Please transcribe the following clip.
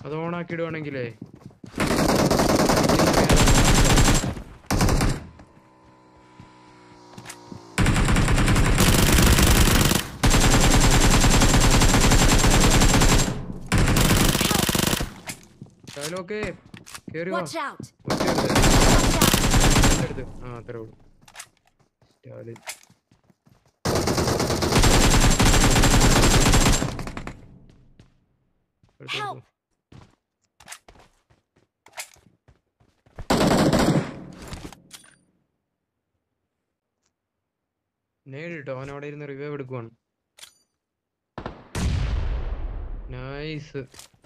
അത് ഓണാക്കി ഇടുവാണെങ്കിലേ ഷാലോക്കെ കേറി വാ Watch out! ഒറ്റയെടുത്ത് Watch out! ഒറ്റയെടുത്ത് ആ അത്രേ ഉള്ളൂ സ്റ്റാലിൻ എടുത്തോ, Help! എടുത്തോ. നേരിട്ടോ അവൻ അവിടെ ഇരുന്ന് റിവൈവ് എടുക്കുവാണ് നൈസ്